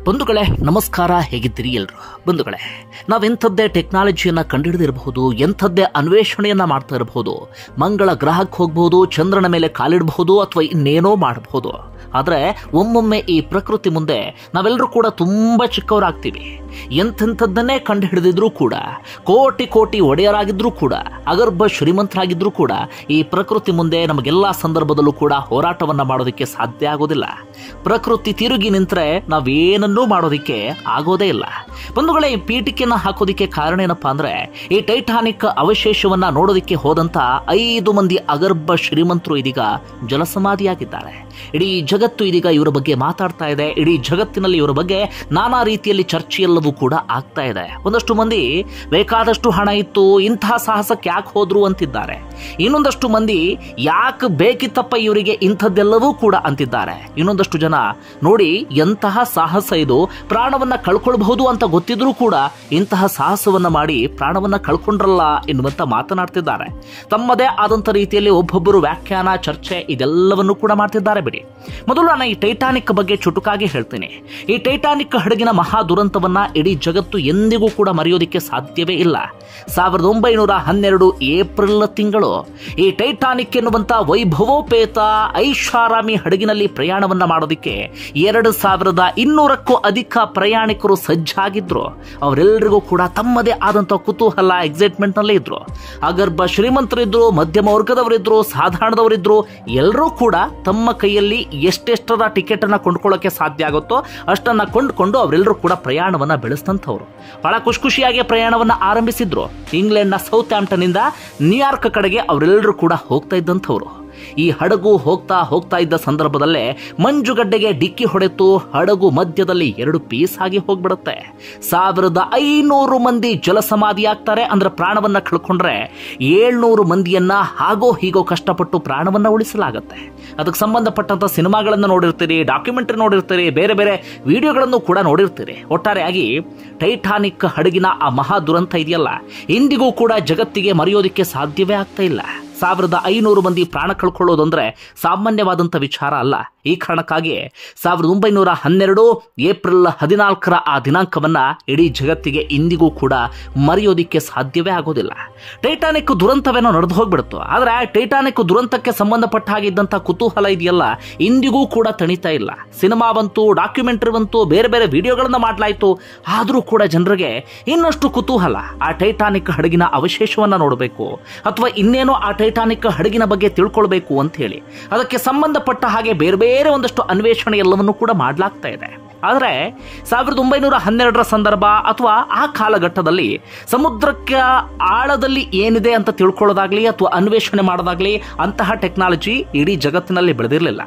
ಬಂಧುಗಳೇ ನಮಸ್ಕಾರ ಹೇಗಿದ್ದೀರಿ ಎಲ್ರು ಬಂಧುಗಳೇ ನಾವೆಂಥದ್ದೇ ಟೆಕ್ನಾಲಜಿಯನ್ನ ಕಂಡುಹಿಡಿದಿರಬಹುದು ಎಂಥದ್ದೇ ಅನ್ವೇಷಣೆಯನ್ನ ಮಾಡ್ತಾ ಇರಬಹುದು ಮಂಗಳ ಗ್ರಹಕ್ಕೆ ಹೋಗಬಹುದು ಚಂದ್ರನ ಮೇಲೆ ಕಾಲಿಡಬಹುದು ಅಥವಾ ಇನ್ನೇನೋ ಮಾಡಬಹುದು ಆದರೆ ಒಮ್ಮೊಮ್ಮೆ ಈ ಪ್ರಕೃತಿ ಮುಂದೆ ನಾವೆಲ್ಲರೂ ಕೂಡ ತುಂಬಾ ಚಿಕ್ಕವರಾಗ್ತೀವಿ ಎಂಥೆಂಥದ್ದನ್ನೇ ಕಂಡು ಹಿಡಿದಿದ್ರು ಕೂಡ ಕೋಟಿ ಕೋಟಿ ಒಡೆಯರಾಗಿದ್ರೂ ಕೂಡ ಅಗರ್ಭ ಶ್ರೀಮಂತರಾಗಿದ್ರೂ ಕೂಡ ಈ ಪ್ರಕೃತಿ ಮುಂದೆ ನಮಗೆಲ್ಲ ಸಂದರ್ಭದಲ್ಲೂ ಕೂಡ ಹೋರಾಟವನ್ನ ಮಾಡೋದಕ್ಕೆ ಸಾಧ್ಯ ಆಗೋದಿಲ್ಲ ಪ್ರಕೃತಿ ತಿರುಗಿ ನಿಂತರೆ ನಾವೇನನ್ನೂ ಮಾಡೋದಕ್ಕೆ ಆಗೋದೇ ಇಲ್ಲ ಬಂಧುಗಳೇ ಈ ಪೀಠಿಕೆಯನ್ನ ಹಾಕೋದಿಕ್ಕೆ ಕಾರಣ ಏನಪ್ಪಾ ಅಂದ್ರೆ ಈ ಟೈಟಾನಿಕ್ ಅವಶೇಷವನ್ನ ನೋಡೋದಿಕ್ಕೆ ಹೋದಂತ ಐದು ಮಂದಿ ಅಗರ್ಭ ಶ್ರೀಮಂತರು ಇದೀಗ ಜಲಸಮಾಧಿಯಾಗಿದ್ದಾರೆ ಇಡೀ ಜಗತ್ತು ಇದೀಗ ಇವರ ಬಗ್ಗೆ ಮಾತಾಡ್ತಾ ಇದೆ ಇಡೀ ಜಗತ್ತಿನಲ್ಲಿ ಇವರ ಬಗ್ಗೆ ನಾನಾ ರೀತಿಯಲ್ಲಿ ಚರ್ಚೆಯೆಲ್ಲವೂ ಕೂಡ ಆಗ್ತಾ ಇದೆ ಒಂದಷ್ಟು ಮಂದಿ ಬೇಕಾದಷ್ಟು ಹಣ ಇತ್ತು ಇಂತಹ ಸಾಹಸಕ್ಕೆ ಯಾಕೆ ಹೋದ್ರು ಅಂತಿದ್ದಾರೆ ಇನ್ನೊಂದಷ್ಟು ಮಂದಿ ಯಾಕೆ ಬೇಕಿತ್ತಪ್ಪ ಇವರಿಗೆ ಇಂಥದ್ದೆಲ್ಲವೂ ಕೂಡ ಅಂತಿದ್ದಾರೆ ಇನ್ನೊಂದಷ್ಟು ಜನ ನೋಡಿ ಎಂತಹ ಸಾಹಸ ಇದು ಪ್ರಾಣವನ್ನ ಕಳ್ಕೊಳ್ಬಹುದು ಅಂತ ಗೊತ್ತಿದ್ರೂ ಕೂಡ ಇಂತಹ ಸಾಹಸವನ್ನ ಮಾಡಿ ಪ್ರಾಣವನ್ನ ಕಳ್ಕೊಂಡ್ರಲ್ಲ ಎನ್ನುವಂತ ಮಾತನಾಡ್ತಿದ್ದಾರೆ ತಮ್ಮದೇ ಆದಂತ ರೀತಿಯಲ್ಲಿ ಒಬ್ಬೊಬ್ಬರು ವ್ಯಾಖ್ಯಾನ ಚರ್ಚೆ ಇದೆಲ್ಲವನ್ನು ಕೂಡ ಮಾಡ್ತಿದ್ದಾರೆ ಬಿಡಿ ಮೊದಲು ನಾನು ಈ ಟೈಟಾನಿಕ್ ಬಗ್ಗೆ ಚುಟುಕಾಗಿ ಹೇಳ್ತೀನಿ ಈ ಟೈಟಾನಿಕ್ ಹಡಗಿನ ಮಹಾ ದುರಂತವನ್ನ ಇಡೀ ಜಗತ್ತು ಎಂದಿಗೂ ಕೂಡ ಮರೆಯೋದಿಕ್ಕೆ ಸಾಧ್ಯವೇ ಇಲ್ಲ ಸಾವಿರದ ಒಂಬೈನೂರ ಹನ್ನೆರಡು ಏಪ್ರಿಲ್ ತಿಂಗಳು ಈ ಟೈಟಾನಿಕ್ ಎನ್ನುವಂತ ವೈಭವೋಪೇತ ಐಷಾರಾಮಿ ಹಡಗಿನಲ್ಲಿ ಪ್ರಯಾಣವನ್ನ ಮಾಡೋದಿಕ್ಕೆ ಎರಡು ಸಾವಿರದ ಇನ್ನೂರಕ್ಕೂ ಅಧಿಕ ಪ್ರಯಾಣಿಕರು ಸಜ್ಜಾಗಿದ್ರು ಅವರೆಲ್ಲರಿಗೂ ಕೂಡ ತಮ್ಮದೇ ಆದಂತ ಕುತೂಹಲ ಎಕ್ಸೈಟ್ಮೆಂಟ್ ನಲ್ಲಿ ಇದ್ರು ಅಗರ್ಭ ಶ್ರೀಮಂತರಿದ್ರು ಮಧ್ಯಮ ವರ್ಗದವರಿದ್ರು ಸಾಧಾರಣದವರಿದ್ರು ಎಲ್ಲರೂ ಕೂಡ ತಮ್ಮ ಕೈಯಲ್ಲಿ ಎಷ್ಟೆಷ್ಟರ ಟಿಕೆಟ್ ಅನ್ನ ಕೊಂಡ್ಕೊಳ್ಳೋಕೆ ಸಾಧ್ಯ ಆಗುತ್ತೋ ಅಷ್ಟನ್ನ ಕೊಂಡ್ಕೊಂಡು ಅವರೆಲ್ಲರೂ ಕೂಡ ಪ್ರಯಾಣವನ್ನ ಬೆಳೆಸ್ತಂಥವ್ರು ಬಹಳ ಖುಷಿ ಖುಷಿಯಾಗಿ ಪ್ರಯಾಣವನ್ನ ಆರಂಭಿಸಿದ್ರು ಇಂಗ್ಲೆಂಡ್ ನ ಸೌತ್ ಆಂಪ್ಟನ್ ಇಂದ ನ್ಯೂಯಾರ್ಕ್ ಕಡೆಗೆ ಅವರೆಲ್ಲರೂ ಕೂಡ ಹೋಗ್ತಾ ಇದ್ದಂಥವ್ರು ಈ ಹಡಗು ಹೋಗ್ತಾ ಹೋಗ್ತಾ ಇದ್ದ ಸಂದರ್ಭದಲ್ಲೇ ಮಂಜುಗಡ್ಡೆಗೆ ಡಿಕ್ಕಿ ಹೊಡೆತು ಹಡಗು ಮಧ್ಯದಲ್ಲಿ ಎರಡು ಪೀಸ್ ಆಗಿ ಹೋಗ್ಬಿಡುತ್ತೆ ಸಾವಿರದ ಐನೂರು ಮಂದಿ ಜಲಸಮಾಧಿ ಆಗ್ತಾರೆ ಅಂದ್ರೆ ಪ್ರಾಣವನ್ನ ಕಳ್ಕೊಂಡ್ರೆ ಏಳ್ನೂರು ಮಂದಿಯನ್ನ ಹಾಗೋ ಹೀಗೋ ಕಷ್ಟಪಟ್ಟು ಪ್ರಾಣವನ್ನ ಉಳಿಸಲಾಗತ್ತೆ ಅದಕ್ಕೆ ಸಂಬಂಧಪಟ್ಟಂತ ಸಿನಿಮಾಗಳನ್ನ ನೋಡಿರ್ತೀರಿ ಡಾಕ್ಯುಮೆಂಟರಿ ನೋಡಿರ್ತೀರಿ ಬೇರೆ ಬೇರೆ ವಿಡಿಯೋಗಳನ್ನು ಕೂಡ ನೋಡಿರ್ತೀರಿ ಒಟ್ಟಾರೆಯಾಗಿ ಟೈಟಾನಿಕ್ ಹಡಗಿನ ಆ ಮಹಾ ದುರಂತ ಇದೆಯಲ್ಲ ಇಂದಿಗೂ ಕೂಡ ಜಗತ್ತಿಗೆ ಮರೆಯೋದಿಕ್ಕೆ ಸಾಧ್ಯವೇ ಆಗ್ತಾ ಇಲ್ಲ ಸಾವಿರದ ಐನೂರು ಮಂದಿ ಪ್ರಾಣ ಕಳ್ಕೊಳ್ಳೋದಂದ್ರೆ ಸಾಮಾನ್ಯವಾದಂಥ ವಿಚಾರ ಅಲ್ಲ ಈ ಕಾರಣಕ್ಕಾಗಿ ಸಾವಿರದ ಒಂಬೈನೂರ ಹನ್ನೆರಡು ಏಪ್ರಿಲ್ ಹದಿನಾಲ್ಕರ ಆ ದಿನಾಂಕವನ್ನ ಇಡೀ ಜಗತ್ತಿಗೆ ಇಂದಿಗೂ ಕೂಡ ಮರೆಯೋದಿಕ್ಕೆ ಸಾಧ್ಯವೇ ಆಗೋದಿಲ್ಲ ಟೈಟಾನಿಕ್ ದುರಂತವೇನೋ ನಡೆದು ಹೋಗ್ಬಿಡುತ್ತೋ ಆದ್ರೆ ಟೈಟಾನಿಕ್ ದುರಂತಕ್ಕೆ ಸಂಬಂಧಪಟ್ಟ ಹಾಗಿದ್ದಂಥ ಕುತೂಹಲ ಇದೆಯಲ್ಲ ಇಂದಿಗೂ ಕೂಡ ತಣಿತಾ ಇಲ್ಲ ಸಿನಿಮಾ ಬಂತು ಡಾಕ್ಯುಮೆಂಟರಿ ಬಂತು ಬೇರೆ ಬೇರೆ ವಿಡಿಯೋಗಳನ್ನ ಮಾಡಲಾಯಿತು ಆದರೂ ಕೂಡ ಜನರಿಗೆ ಇನ್ನಷ್ಟು ಕುತೂಹಲ ಆ ಟೈಟಾನಿಕ್ ಹಡಗಿನ ಅವಶೇಷವನ್ನ ನೋಡಬೇಕು ಅಥವಾ ಇನ್ನೇನೋ ಆ ಟೈಟಾನಿಕ್ ಹಡಗಿನ ಬಗ್ಗೆ ತಿಳ್ಕೊಳ್ಬೇಕು ಅಂತ ಹೇಳಿ ಅದಕ್ಕೆ ಸಂಬಂಧಪಟ್ಟ ಹಾಗೆ ಬೇರೆ ಬೇರೆ ಒಂದಷ್ಟು ಅನ್ವೇಷಣೆ ಎಲ್ಲವನ್ನು ಕೂಡ ಮಾಡಲಾಗ್ತಾ ಇದೆ ಆದರೆ ಸಾವಿರದ ಒಂಬೈನೂರ ಹನ್ನೆರಡರ ಸಂದರ್ಭ ಅಥವಾ ಆ ಕಾಲಘಟ್ಟದಲ್ಲಿ ಸಮುದ್ರಕ್ಕೆ ಆಳದಲ್ಲಿ ಏನಿದೆ ಅಂತ ತಿಳ್ಕೊಳ್ಳೋದಾಗ್ಲಿ ಅಥವಾ ಅನ್ವೇಷಣೆ ಮಾಡೋದಾಗ್ಲಿ ಅಂತಹ ಟೆಕ್ನಾಲಜಿ ಇಡೀ ಜಗತ್ತಿನಲ್ಲಿ ಬೆಳೆದಿರಲಿಲ್ಲ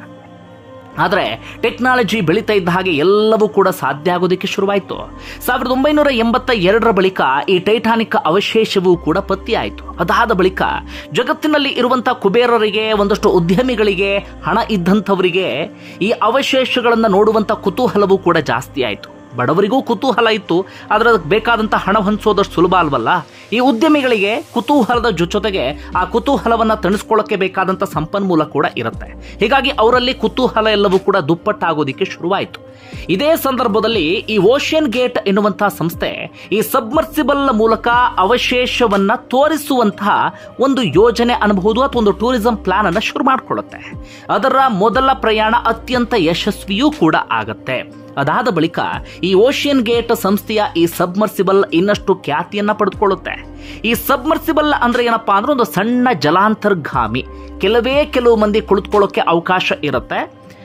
ಆದರೆ ಟೆಕ್ನಾಲಜಿ ಬೆಳೀತಾ ಇದ್ದ ಹಾಗೆ ಎಲ್ಲವೂ ಕೂಡ ಸಾಧ್ಯ ಆಗೋದಕ್ಕೆ ಶುರುವಾಯಿತು ಸಾವಿರದ ಒಂಬೈನೂರ ಎಂಬತ್ತ ಎರಡರ ಬಳಿಕ ಈ ಟೈಟಾನಿಕ್ ಅವಶೇಷವೂ ಕೂಡ ಪತ್ತೆಯಾಯಿತು ಅದಾದ ಬಳಿಕ ಜಗತ್ತಿನಲ್ಲಿ ಇರುವಂತಹ ಕುಬೇರರಿಗೆ ಒಂದಷ್ಟು ಉದ್ಯಮಿಗಳಿಗೆ ಹಣ ಇದ್ದಂಥವರಿಗೆ ಈ ಅವಶೇಷಗಳನ್ನು ನೋಡುವಂತ ಕುತೂಹಲವೂ ಕೂಡ ಜಾಸ್ತಿ ಆಯಿತು ಬಡವರಿಗೂ ಕುತೂಹಲ ಇತ್ತು ಆದರೆ ಅದಕ್ಕೆ ಬೇಕಾದಂಥ ಹಣ ಹೊಂದಿಸೋದಷ್ಟು ಸುಲಭ ಅಲ್ವಲ್ಲ ಈ ಉದ್ಯಮಿಗಳಿಗೆ ಕುತೂಹಲದ ಜೊತೆಗೆ ಆ ಕುತೂಹಲವನ್ನ ತಣಿಸ್ಕೊಳ್ಳೋಕೆ ಬೇಕಾದಂಥ ಸಂಪನ್ಮೂಲ ಕೂಡ ಇರುತ್ತೆ ಹೀಗಾಗಿ ಅವರಲ್ಲಿ ಕುತೂಹಲ ಎಲ್ಲವೂ ಕೂಡ ದುಪ್ಪಟ್ಟಾಗೋದಿಕ್ಕೆ ಶುರುವಾಯಿತು ಇದೇ ಸಂದರ್ಭದಲ್ಲಿ ಈ ಓಷಿಯನ್ ಗೇಟ್ ಎನ್ನುವಂತಹ ಸಂಸ್ಥೆ ಈ ಸಬ್ಮರ್ಸಿಬಲ್ ಮೂಲಕ ಅವಶೇಷವನ್ನ ತೋರಿಸುವಂತಹ ಒಂದು ಯೋಜನೆ ಅನ್ಬಹುದು ಅಥವಾ ಒಂದು ಟೂರಿಸಂ ಪ್ಲಾನ್ ಅನ್ನ ಶುರು ಮಾಡಿಕೊಳ್ಳುತ್ತೆ ಅದರ ಮೊದಲ ಪ್ರಯಾಣ ಅತ್ಯಂತ ಯಶಸ್ವಿಯೂ ಕೂಡ ಆಗತ್ತೆ ಅದಾದ ಬಳಿಕ ಈ ಓಷಿಯನ್ ಗೇಟ್ ಸಂಸ್ಥೆಯ ಈ ಸಬ್ಮರ್ಸಿಬಲ್ ಇನ್ನಷ್ಟು ಖ್ಯಾತಿಯನ್ನ ಪಡೆದುಕೊಳ್ಳುತ್ತೆ ಈ ಸಬ್ಮರ್ಸಿಬಲ್ ಅಂದ್ರೆ ಏನಪ್ಪಾ ಅಂದ್ರೆ ಒಂದು ಸಣ್ಣ ಜಲಾಂತರ್ಗಾಮಿ ಕೆಲವೇ ಕೆಲವು ಮಂದಿ ಕುಳಿತುಕೊಳ್ಳೋಕೆ ಅವಕಾಶ ಇರುತ್ತೆ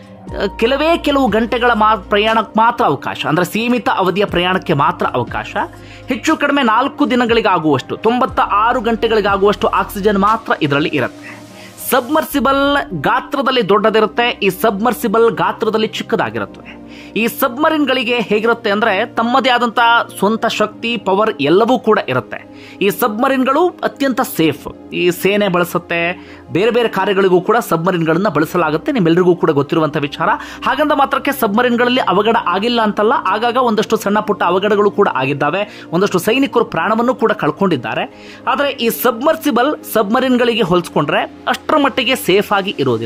ಕೆಲವೇ ಕೆಲವು ಗಂಟೆಗಳ ಮಾ ಪ್ರಯಾಣಕ್ಕೆ ಮಾತ್ರ ಅವಕಾಶ ಅಂದ್ರೆ ಸೀಮಿತ ಅವಧಿಯ ಪ್ರಯಾಣಕ್ಕೆ ಮಾತ್ರ ಅವಕಾಶ ಹೆಚ್ಚು ಕಡಿಮೆ ನಾಲ್ಕು ದಿನಗಳಿಗಾಗುವಷ್ಟು ತೊಂಬತ್ತ ಆರು ಗಂಟೆಗಳಿಗಾಗುವಷ್ಟು ಆಕ್ಸಿಜನ್ ಮಾತ್ರ ಇದರಲ್ಲಿ ಇರುತ್ತೆ ಸಬ್ಮರ್ಸಿಬಲ್ ಗಾತ್ರದಲ್ಲಿ ದೊಡ್ಡದಿರುತ್ತೆ ಈ ಸಬ್ಮರ್ಸಿಬಲ್ ಗಾತ್ರದಲ್ಲಿ ಚಿಕ್ಕದಾಗಿರುತ್ತವೆ ಈ ಸಬ್ಮರಿನ್ಗಳಿಗೆ ಹೇಗಿರುತ್ತೆ ಅಂದ್ರೆ ತಮ್ಮದೇ ಆದಂತ ಸ್ವಂತ ಶಕ್ತಿ ಪವರ್ ಎಲ್ಲವೂ ಕೂಡ ಇರುತ್ತೆ ಈ ಸಬ್ಮರಿನ್ಗಳು ಅತ್ಯಂತ ಸೇಫ್ ಈ ಸೇನೆ ಬಳಸುತ್ತೆ ಬೇರೆ ಬೇರೆ ಕಾರ್ಯಗಳಿಗೂ ಕೂಡ ಸಬ್ಮರಿನ್ಗಳನ್ನ ಬಳಸಲಾಗುತ್ತೆ ನಿಮ್ಮೆಲ್ಲರಿಗೂ ಕೂಡ ಗೊತ್ತಿರುವಂತ ವಿಚಾರ ಹಾಗಂದ ಮಾತ್ರಕ್ಕೆ ಸಬ್ಮರಿನ್ಗಳಲ್ಲಿ ಅವಘಡ ಆಗಿಲ್ಲ ಅಂತಲ್ಲ ಆಗಾಗ ಒಂದಷ್ಟು ಸಣ್ಣ ಪುಟ್ಟ ಅವಘಡಗಳು ಕೂಡ ಆಗಿದ್ದಾವೆ ಒಂದಷ್ಟು ಸೈನಿಕರು ಪ್ರಾಣವನ್ನು ಕೂಡ ಕಳ್ಕೊಂಡಿದ್ದಾರೆ ಆದರೆ ಈ ಸಬ್ಮರ್ಸಿಬಲ್ ಸಬ್ಮರಿನ್ಗಳಿಗೆ ಹೋಲಿಸ್ಕೊಂಡ್ರೆ ಅಷ್ಟರ ಮಟ್ಟಿಗೆ ಸೇಫ್ ಆಗಿ ಇರೋದಿಲ್ಲ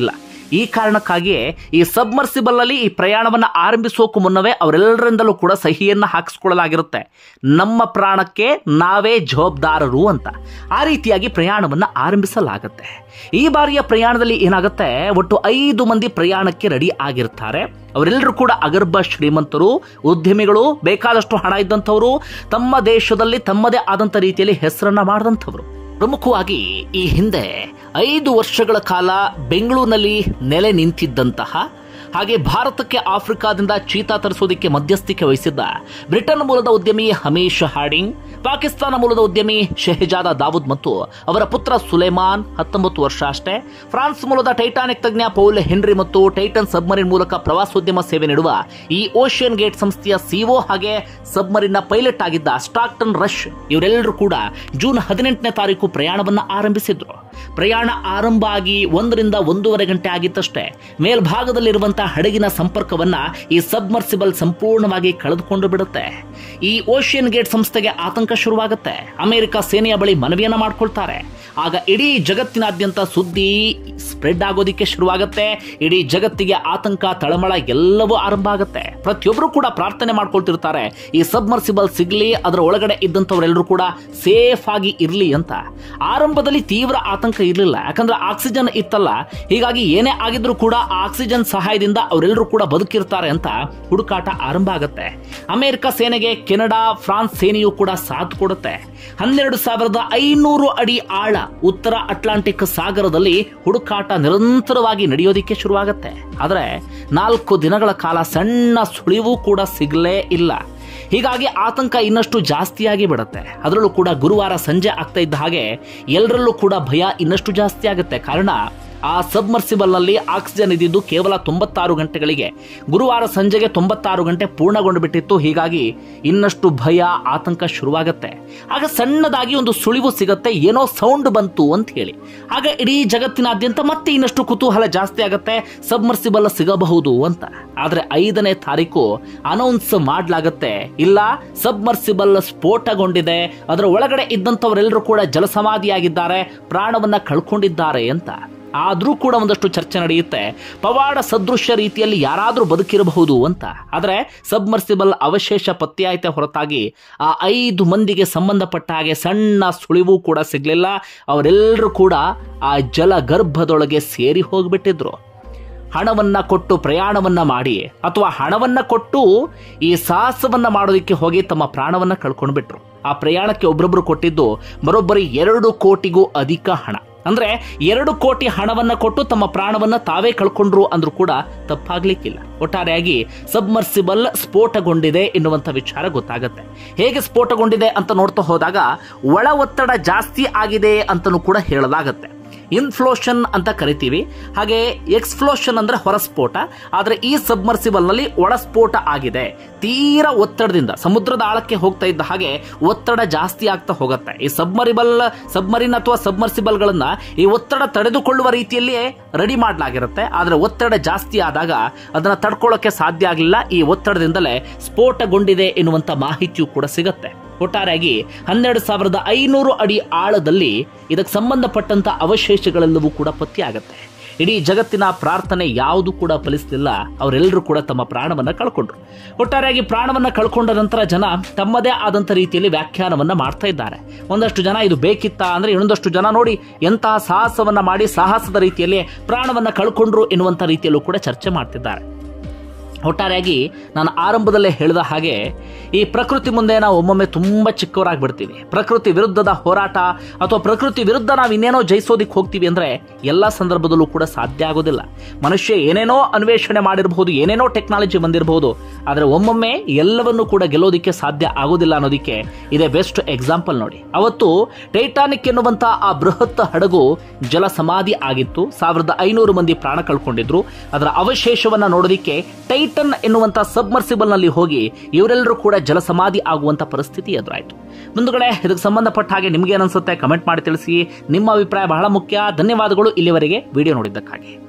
ಈ ಕಾರಣಕ್ಕಾಗಿಯೇ ಈ ಸಬ್ಮರ್ಸಿಬಲ್ ಅಲ್ಲಿ ಈ ಪ್ರಯಾಣವನ್ನ ಆರಂಭಿಸೋಕು ಮುನ್ನವೇ ಅವರೆಲ್ಲರಿಂದಲೂ ಕೂಡ ಸಹಿಯನ್ನ ಹಾಕಿಸ್ಕೊಳ್ಳಲಾಗಿರುತ್ತೆ ನಮ್ಮ ಪ್ರಾಣಕ್ಕೆ ನಾವೇ ಜವಾಬ್ದಾರರು ಅಂತ ಆ ರೀತಿಯಾಗಿ ಪ್ರಯಾಣವನ್ನ ಆರಂಭಿಸಲಾಗುತ್ತೆ ಈ ಬಾರಿಯ ಪ್ರಯಾಣದಲ್ಲಿ ಏನಾಗುತ್ತೆ ಒಟ್ಟು ಐದು ಮಂದಿ ಪ್ರಯಾಣಕ್ಕೆ ರೆಡಿ ಆಗಿರ್ತಾರೆ ಅವರೆಲ್ಲರೂ ಕೂಡ ಅಗರ್ಭ ಶ್ರೀಮಂತರು ಉದ್ಯಮಿಗಳು ಬೇಕಾದಷ್ಟು ಹಣ ಇದ್ದಂಥವರು ತಮ್ಮ ದೇಶದಲ್ಲಿ ತಮ್ಮದೇ ಆದಂಥ ರೀತಿಯಲ್ಲಿ ಹೆಸರನ್ನ ಮಾಡಿದಂಥವರು ಪ್ರಮುಖವಾಗಿ ಈ ಹಿಂದೆ ಐದು ವರ್ಷಗಳ ಕಾಲ ಬೆಂಗಳೂರಿನಲ್ಲಿ ನೆಲೆ ನಿಂತಿದ್ದಂತಹ ಹಾಗೆ ಭಾರತಕ್ಕೆ ಆಫ್ರಿಕಾದಿಂದ ಚೀತಾ ತರಿಸೋದಕ್ಕೆ ಮಧ್ಯಸ್ಥಿಕೆ ವಹಿಸಿದ್ದ ಬ್ರಿಟನ್ ಮೂಲದ ಉದ್ಯಮಿ ಹಮೀಶ್ ಹಾರ್ಡಿಂಗ್ ಪಾಕಿಸ್ತಾನ ಮೂಲದ ಉದ್ಯಮಿ ಶೆಹಜಾದ ದಾವೂದ್ ಮತ್ತು ಅವರ ಪುತ್ರ ಸುಲೇಮಾನ್ ಹತ್ತೊಂಬತ್ತು ವರ್ಷ ಅಷ್ಟೇ ಫ್ರಾನ್ಸ್ ಮೂಲದ ಟೈಟಾನಿಕ್ ತಜ್ಞ ಪೌಲ್ ಹೆನ್ರಿ ಮತ್ತು ಟೈಟನ್ ಸಬ್ಮರಿನ್ ಮೂಲಕ ಪ್ರವಾಸೋದ್ಯಮ ಸೇವೆ ನೀಡುವ ಈ ಓಷಿಯನ್ ಗೇಟ್ ಸಂಸ್ಥೆಯ ಸಿಒ ಹಾಗೆ ಸಬ್ಮರಿನ್ ನ ಪೈಲಟ್ ಆಗಿದ್ದ ಸ್ಟಾಕ್ಟನ್ ರಶ್ ಇವರೆಲ್ಲರೂ ಕೂಡ ಜೂನ್ ಹದಿನೆಂಟನೇ ತಾರೀಕು ಪ್ರಯಾಣವನ್ನ ಆರಂಭಿಸಿದ್ರು ಪ್ರಯಾಣ ಆರಂಭ ಆಗಿ ಒಂದರಿಂದ ಒಂದೂವರೆ ಗಂಟೆ ಆಗಿತ್ತಷ್ಟೇ ಮೇಲ್ಭಾಗದಲ್ಲಿರುವಂತಹ ಹಡಗಿನ ಸಂಪರ್ಕವನ್ನ ಈ ಸಬ್ಮರ್ಸಿಬಲ್ ಸಂಪೂರ್ಣವಾಗಿ ಕಳೆದುಕೊಂಡು ಬಿಡುತ್ತೆ ಈ ಓಷಿಯನ್ ಗೇಟ್ ಸಂಸ್ಥೆಗೆ ಆತಂಕ ಶುರುವಾಗುತ್ತೆ ಅಮೆರಿಕ ಸೇನೆಯ ಬಳಿ ಮನವಿಯನ್ನ ಮಾಡ್ಕೊಳ್ತಾರೆ ಆಗ ಇಡೀ ಜಗತ್ತಿನಾದ್ಯಂತ ಸುದ್ದಿ ಸ್ಪ್ರೆಡ್ ಆಗೋದಿಕ್ಕೆ ಶುರುವಾಗುತ್ತೆ ಇಡೀ ಜಗತ್ತಿಗೆ ಆತಂಕ ತಳಮಳ ಎಲ್ಲವೂ ಆರಂಭ ಆಗುತ್ತೆ ಪ್ರತಿಯೊಬ್ಬರು ಕೂಡ ಪ್ರಾರ್ಥನೆ ಮಾಡ್ಕೊಳ್ತಿರ್ತಾರೆ ಈ ಸಬ್ಮರ್ಸಿಬಲ್ ಸಿಗ್ಲಿ ಅದರ ಒಳಗಡೆ ಇದ್ದಂಥವರೆಲ್ಲರೂ ಕೂಡ ಸೇಫ್ ಆಗಿ ಇರ್ಲಿ ಅಂತ ಆರಂಭದಲ್ಲಿ ತೀವ್ರ ಆತಂಕ ಇರಲಿಲ್ಲ ಯಾಕಂದ್ರೆ ಆಕ್ಸಿಜನ್ ಇತ್ತಲ್ಲ ಹೀಗಾಗಿ ಏನೇ ಆಗಿದ್ರು ಕೂಡ ಆ ಆಕ್ಸಿಜನ್ ಸಹಾಯದಿಂದ ಅವರೆಲ್ಲರೂ ಕೂಡ ಬದುಕಿರ್ತಾರೆ ಅಂತ ಹುಡುಕಾಟ ಆರಂಭ ಆಗುತ್ತೆ ಅಮೆರಿಕ ಸೇನೆಗೆ ಕೆನಡಾ ಫ್ರಾನ್ಸ್ ಸೇನೆಯೂ ಕೂಡ ಸಾಥ್ ಕೊಡುತ್ತೆ ಹನ್ನೆರಡು ಸಾವಿರದ ಐನೂರು ಅಡಿ ಆಳ ಉತ್ತರ ಅಟ್ಲಾಂಟಿಕ್ ಸಾಗರದಲ್ಲಿ ಹುಡುಕಾಟ ನಿರಂತರವಾಗಿ ನಡೆಯೋದಿಕ್ಕೆ ಶುರುವಾಗುತ್ತೆ ಆದರೆ ನಾಲ್ಕು ದಿನಗಳ ಕಾಲ ಸಣ್ಣ ಸುಳಿವು ಕೂಡ ಸಿಗಲೇ ಇಲ್ಲ ಹೀಗಾಗಿ ಆತಂಕ ಇನ್ನಷ್ಟು ಜಾಸ್ತಿಯಾಗಿ ಬಿಡುತ್ತೆ ಅದರಲ್ಲೂ ಕೂಡ ಗುರುವಾರ ಸಂಜೆ ಆಗ್ತಾ ಇದ್ದ ಹಾಗೆ ಎಲ್ಲರಲ್ಲೂ ಕೂಡ ಭಯ ಇನ್ನಷ್ಟು ಜಾಸ್ತಿ ಆಗುತ್ತೆ ಕಾರಣ ಆ ಸಬ್ಮರ್ಸಿಬಲ್ ನಲ್ಲಿ ಆಕ್ಸಿಜನ್ ಇದ್ದಿದ್ದು ಕೇವಲ ತೊಂಬತ್ತಾರು ಗಂಟೆಗಳಿಗೆ ಗುರುವಾರ ಸಂಜೆಗೆ ತೊಂಬತ್ತಾರು ಗಂಟೆ ಪೂರ್ಣಗೊಂಡು ಬಿಟ್ಟಿತ್ತು ಹೀಗಾಗಿ ಇನ್ನಷ್ಟು ಭಯ ಆತಂಕ ಶುರುವಾಗುತ್ತೆ ಆಗ ಸಣ್ಣದಾಗಿ ಒಂದು ಸುಳಿವು ಸಿಗತ್ತೆ ಏನೋ ಸೌಂಡ್ ಬಂತು ಅಂತ ಹೇಳಿ ಆಗ ಇಡೀ ಜಗತ್ತಿನಾದ್ಯಂತ ಮತ್ತೆ ಇನ್ನಷ್ಟು ಕುತೂಹಲ ಜಾಸ್ತಿ ಆಗುತ್ತೆ ಸಬ್ಮರ್ಸಿಬಲ್ ಸಿಗಬಹುದು ಅಂತ ಆದ್ರೆ ಐದನೇ ತಾರೀಕು ಅನೌನ್ಸ್ ಮಾಡಲಾಗತ್ತೆ ಇಲ್ಲ ಸಬ್ಮರ್ಸಿಬಲ್ ಸ್ಫೋಟಗೊಂಡಿದೆ ಅದರ ಒಳಗಡೆ ಇದ್ದಂಥವರೆಲ್ಲರೂ ಕೂಡ ಜಲಸಮಾಧಿಯಾಗಿದ್ದಾರೆ ಪ್ರಾಣವನ್ನ ಕಳ್ಕೊಂಡಿದ್ದಾರೆ ಅಂತ ಆದ್ರೂ ಕೂಡ ಒಂದಷ್ಟು ಚರ್ಚೆ ನಡೆಯುತ್ತೆ ಪವಾಡ ಸದೃಶ್ಯ ರೀತಿಯಲ್ಲಿ ಯಾರಾದರೂ ಬದುಕಿರಬಹುದು ಅಂತ ಆದರೆ ಸಬ್ಮರ್ಸಿಬಲ್ ಅವಶೇಷ ಪತ್ತೆಯಾಯ್ತೆ ಹೊರತಾಗಿ ಆ ಐದು ಮಂದಿಗೆ ಸಂಬಂಧಪಟ್ಟ ಹಾಗೆ ಸಣ್ಣ ಸುಳಿವು ಕೂಡ ಸಿಗ್ಲಿಲ್ಲ ಅವರೆಲ್ಲರೂ ಕೂಡ ಆ ಜಲ ಗರ್ಭದೊಳಗೆ ಸೇರಿ ಹೋಗ್ಬಿಟ್ಟಿದ್ರು ಹಣವನ್ನ ಕೊಟ್ಟು ಪ್ರಯಾಣವನ್ನ ಮಾಡಿ ಅಥವಾ ಹಣವನ್ನ ಕೊಟ್ಟು ಈ ಸಾಹಸವನ್ನ ಮಾಡೋದಕ್ಕೆ ಹೋಗಿ ತಮ್ಮ ಪ್ರಾಣವನ್ನ ಕಳ್ಕೊಂಡು ಬಿಟ್ರು ಆ ಪ್ರಯಾಣಕ್ಕೆ ಒಬ್ರೊಬ್ರು ಕೊಟ್ಟಿದ್ದು ಬರೋಬ್ಬರಿ ಎರಡು ಕೋಟಿಗೂ ಅಧಿಕ ಹಣ ಅಂದ್ರೆ ಎರಡು ಕೋಟಿ ಹಣವನ್ನ ಕೊಟ್ಟು ತಮ್ಮ ಪ್ರಾಣವನ್ನ ತಾವೇ ಕಳ್ಕೊಂಡ್ರು ಅಂದ್ರೂ ಕೂಡ ತಪ್ಪಾಗ್ಲಿಕ್ಕಿಲ್ಲ ಒಟ್ಟಾರೆಯಾಗಿ ಸಬ್ಮರ್ಸಿಬಲ್ ಸ್ಫೋಟಗೊಂಡಿದೆ ಎನ್ನುವಂತ ವಿಚಾರ ಗೊತ್ತಾಗುತ್ತೆ ಹೇಗೆ ಸ್ಫೋಟಗೊಂಡಿದೆ ಅಂತ ನೋಡ್ತಾ ಹೋದಾಗ ಒಳ ಒತ್ತಡ ಜಾಸ್ತಿ ಆಗಿದೆ ಅಂತಲೂ ಕೂಡ ಹೇಳಲಾಗತ್ತೆ ಇನ್ಫ್ಲೋಷನ್ ಅಂತ ಕರಿತೀವಿ ಹಾಗೆ ಎಕ್ಸ್ಫ್ಲೋಷನ್ ಅಂದ್ರೆ ಹೊರಸ್ಫೋಟ ಆದರೆ ಈ ಸಬ್ಮರ್ಸಿಬಲ್ ನಲ್ಲಿ ಒಳಸ್ಫೋಟ ಆಗಿದೆ ತೀರಾ ಒತ್ತಡದಿಂದ ಸಮುದ್ರದ ಆಳಕ್ಕೆ ಹೋಗ್ತಾ ಇದ್ದ ಹಾಗೆ ಒತ್ತಡ ಜಾಸ್ತಿ ಆಗ್ತಾ ಹೋಗುತ್ತೆ ಈ ಸಬ್ಮರಿಬಲ್ ಸಬ್ಮರಿನ್ ಅಥವಾ ಸಬ್ಮರ್ಸಿಬಲ್ ಗಳನ್ನ ಈ ಒತ್ತಡ ತಡೆದುಕೊಳ್ಳುವ ರೀತಿಯಲ್ಲಿಯೇ ರೆಡಿ ಮಾಡಲಾಗಿರುತ್ತೆ ಆದರೆ ಒತ್ತಡ ಜಾಸ್ತಿ ಆದಾಗ ಅದನ್ನ ತಡ್ಕೊಳ್ಳೋಕೆ ಸಾಧ್ಯ ಆಗಲಿಲ್ಲ ಈ ಒತ್ತಡದಿಂದಲೇ ಸ್ಫೋಟಗೊಂಡಿದೆ ಎನ್ನುವಂತ ಮಾಹಿತಿಯು ಕೂಡ ಸಿಗುತ್ತೆ ಒಟ್ಟಾರೆಯಾಗಿ ಹನ್ನೆರಡು ಸಾವಿರದ ಐನೂರು ಅಡಿ ಆಳದಲ್ಲಿ ಇದಕ್ಕೆ ಸಂಬಂಧಪಟ್ಟಂತ ಅವಶೇಷಗಳೆಲ್ಲವೂ ಕೂಡ ಪತ್ತೆಯಾಗತ್ತೆ ಇಡೀ ಜಗತ್ತಿನ ಪ್ರಾರ್ಥನೆ ಯಾವುದು ಕೂಡ ಫಲಿಸಲಿಲ್ಲ ಅವರೆಲ್ಲರೂ ಕೂಡ ತಮ್ಮ ಪ್ರಾಣವನ್ನ ಕಳ್ಕೊಂಡ್ರು ಒಟ್ಟಾರೆಯಾಗಿ ಪ್ರಾಣವನ್ನ ಕಳ್ಕೊಂಡ ನಂತರ ಜನ ತಮ್ಮದೇ ಆದಂಥ ರೀತಿಯಲ್ಲಿ ವ್ಯಾಖ್ಯಾನವನ್ನ ಮಾಡ್ತಾ ಇದ್ದಾರೆ ಒಂದಷ್ಟು ಜನ ಇದು ಬೇಕಿತ್ತಾ ಅಂದ್ರೆ ಇನ್ನೊಂದಷ್ಟು ಜನ ನೋಡಿ ಎಂತಹ ಸಾಹಸವನ್ನ ಮಾಡಿ ಸಾಹಸದ ರೀತಿಯಲ್ಲಿ ಪ್ರಾಣವನ್ನ ಕಳ್ಕೊಂಡ್ರು ಎನ್ನುವಂಥ ರೀತಿಯಲ್ಲೂ ಕೂಡ ಚರ್ಚೆ ಮಾಡ್ತಿದ್ದಾರೆ ಒಟ್ಟಾರೆಯಾಗಿ ನಾನು ಆರಂಭದಲ್ಲೇ ಹೇಳಿದ ಹಾಗೆ ಈ ಪ್ರಕೃತಿ ಮುಂದೆ ನಾವು ಒಮ್ಮೊಮ್ಮೆ ತುಂಬ ಚಿಕ್ಕವರಾಗಿ ಬಿಡ್ತೀವಿ ಪ್ರಕೃತಿ ವಿರುದ್ಧದ ಹೋರಾಟ ಅಥವಾ ಪ್ರಕೃತಿ ವಿರುದ್ಧ ನಾವು ಇನ್ನೇನೋ ಜಯಿಸೋದಿಕ್ಕೆ ಹೋಗ್ತೀವಿ ಅಂದರೆ ಎಲ್ಲ ಸಂದರ್ಭದಲ್ಲೂ ಕೂಡ ಸಾಧ್ಯ ಆಗೋದಿಲ್ಲ ಮನುಷ್ಯ ಏನೇನೋ ಅನ್ವೇಷಣೆ ಮಾಡಿರಬಹುದು ಏನೇನೋ ಟೆಕ್ನಾಲಜಿ ಬಂದಿರಬಹುದು ಆದರೆ ಒಮ್ಮೊಮ್ಮೆ ಎಲ್ಲವನ್ನೂ ಕೂಡ ಗೆಲ್ಲೋದಿಕ್ಕೆ ಸಾಧ್ಯ ಆಗೋದಿಲ್ಲ ಅನ್ನೋದಕ್ಕೆ ಇದೇ ಬೆಸ್ಟ್ ಎಕ್ಸಾಂಪಲ್ ನೋಡಿ ಅವತ್ತು ಟೈಟಾನಿಕ್ ಎನ್ನುವಂಥ ಆ ಬೃಹತ್ ಹಡಗು ಜಲ ಸಮಾಧಿ ಆಗಿತ್ತು ಸಾವಿರದ ಐನೂರು ಮಂದಿ ಪ್ರಾಣ ಕಳ್ಕೊಂಡಿದ್ರು ಅದರ ಅವಶೇಷವನ್ನ ನೋಡೋದಿಕ್ಕೆ ಟೈಟನ್ ಎನ್ನುವಂತ ಸಬ್ಮರ್ಸಿಬಲ್ ನಲ್ಲಿ ಹೋಗಿ ಇವರೆಲ್ಲರೂ ಕೂಡ ಜಲಸಮಾಧಿ ಆಗುವಂತ ಪರಿಸ್ಥಿತಿ ಎದುರಾಯಿತು ಮುಂದುಗಡೆ ಇದಕ್ಕೆ ಸಂಬಂಧಪಟ್ಟ ಹಾಗೆ ನಿಮ್ಗೆ ಏನನ್ಸುತ್ತೆ ಕಮೆಂಟ್ ಮಾಡಿ ತಿಳಿಸಿ ನಿಮ್ಮ ಅಭಿಪ್ರಾಯ ಬಹಳ ಮುಖ್ಯ ಧನ್ಯವಾದಗಳು ಇಲ್ಲಿವರೆಗೆ ವಿಡಿಯೋ ನೋಡಿದ್ದಕ್ಕಾಗಿ